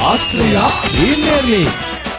Ashraya premier league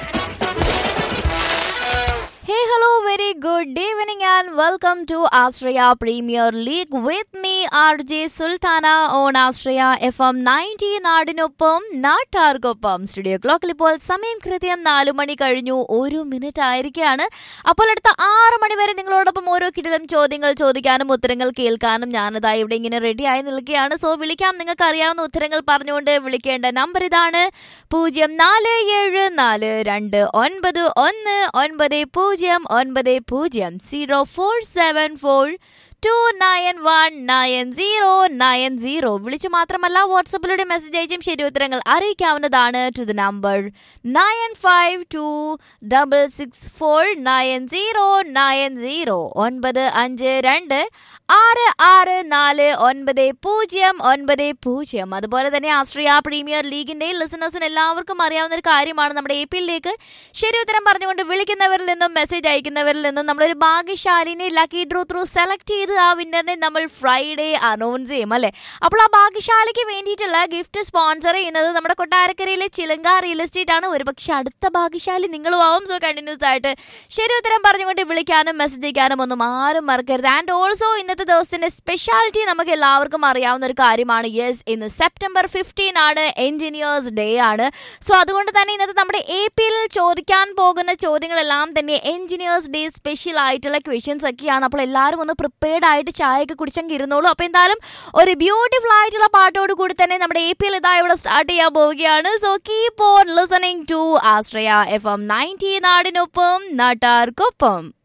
Hey, hello, very good evening, and welcome to Australia Premier League with me, RJ Sultana, on Australia FM 90 നാടിനൊപ്പം നാട്ടാർക്കൊപ്പം studio ക്ലോക്കിൽ ഇപ്പോൾ സമയം കൃത്യം നാലു മണി കഴിഞ്ഞു ഒരു മിനിറ്റ് ആയിരിക്കുകയാണ് അപ്പോൾ അടുത്ത ആറ് മണി വരെ നിങ്ങളോടൊപ്പം ഓരോ കിടിലം ചോദ്യങ്ങൾ ചോദിക്കാനും ഉത്തരങ്ങൾ കേൾക്കാനും ഞാനതാ ഇവിടെ ഇങ്ങനെ റെഡി ആയി നിൽക്കുകയാണ് സോ വിളിക്കാം നിങ്ങൾക്ക് അറിയാവുന്ന ഉത്തരങ്ങൾ പറഞ്ഞുകൊണ്ട് വിളിക്കേണ്ട നമ്പർ ഇതാണ് പൂജ്യം നാല് ഏഴ് നാല് രണ്ട് ഒൻപത് ഒന്ന് ഒൻപത് പൂജ്യം ഒൻപത് പൂജ്യം zero four seven four two nine one nine zero nine zero വിളിച്ചു മാത്രമല്ല വാട്സപ്പിലൂടെ മെസ്സേജ് അയച്ചും ശരി ഉത്തരങ്ങൾ അറിയിക്കാവുന്നതാണ് to the number nine five two double six four nine zero nine zero ഒൻപത് അഞ്ച് രണ്ട് ആറ് ആറ് നാല് ഒൻപത് പൂജ്യം ഒൻപത് പൂജ്യം അതുപോലെ തന്നെ ആസ്ട്രിയ പ്രീമിയർ ലീഗിന്റെ ലിസണേഴ്സിന് എല്ലാവർക്കും അറിയാവുന്ന ഒരു കാര്യമാണ് നമ്മുടെ എ പിയിലേക്ക് ശരി ഉത്തരം പറഞ്ഞുകൊണ്ട് വിളിക്കുന്നവരിൽ നിന്നും മെസ്സേജ് അയക്കുന്നവരിൽ നിന്നും നമ്മളൊരു ഭാഗ്യശാലിനെ ലക്കി ഡ്രൂ ത്രൂ സെലക്ട് ചെയ്ത് ആ വിന്നറിനെ നമ്മൾ ഫ്രൈഡേ അനൗൺസ് ചെയ്യും അല്ലേ അപ്പോൾ ആ ഭാഗ്യശാലിക്ക് വേണ്ടിയിട്ടുള്ള ഗിഫ്റ്റ് സ്പോൺസർ ചെയ്യുന്നത് നമ്മുടെ കൊട്ടാരക്കരയിലെ ചിലങ്ക റിയൽ എസ്റ്റേറ്റ് ആണ് ഒരുപക്ഷെ അടുത്ത ഭാഗ്യശാലി നിങ്ങളും ആവും സോ കണ്ടിന്യൂസ് ആയിട്ട് ശരി ഉത്തരം പറഞ്ഞുകൊണ്ട് വിളിക്കാനും മെസ്സേജ് അയക്കാനും ഒന്നും ആരും മറക്കരുത് ആൻഡ് ഓൾസോ ഇന്നത്തെ ദിവസത്തിന്റെ സ്പെഷ്യാലിറ്റി നമുക്ക് എല്ലാവർക്കും അറിയാവുന്ന ഒരു കാര്യമാണ് യെസ് ഇന്ന് സെപ്റ്റംബർ ഫിഫ്റ്റീൻ ആണ് എഞ്ചിനീയേഴ്സ് ഡേ ആണ് സോ അതുകൊണ്ട് തന്നെ ഇന്നത്തെ നമ്മുടെ എ പിയിൽ ചോദിക്കാൻ പോകുന്ന ചോദ്യങ്ങളെല്ലാം തന്നെ എഞ്ചിനീയേഴ്സ് ഡേ സ്പെഷ്യൽ ആയിട്ടുള്ള ക്വസ്റ്റ്യൻസ് ഒക്കെയാണ് അപ്പോൾ എല്ലാവരും ഒന്ന് പ്രിപ്പയർഡ് ആയിട്ട് ചായയൊക്കെ കുടിച്ചെങ്കിൽ ഇരുന്നോളൂ അപ്പോൾ എന്തായാലും ഒരു ബ്യൂട്ടിഫുൾ ആയിട്ടുള്ള പാട്ടോട് കൂടി തന്നെ നമ്മുടെ എ പിയിൽ ഇതാ ഇവിടെ സ്റ്റാർട്ട് ചെയ്യാൻ പോവുകയാണ് so keep on listening to Ashraya F M ninety നാടിനൊപ്പം നാട്ടാർക്കൊപ്പം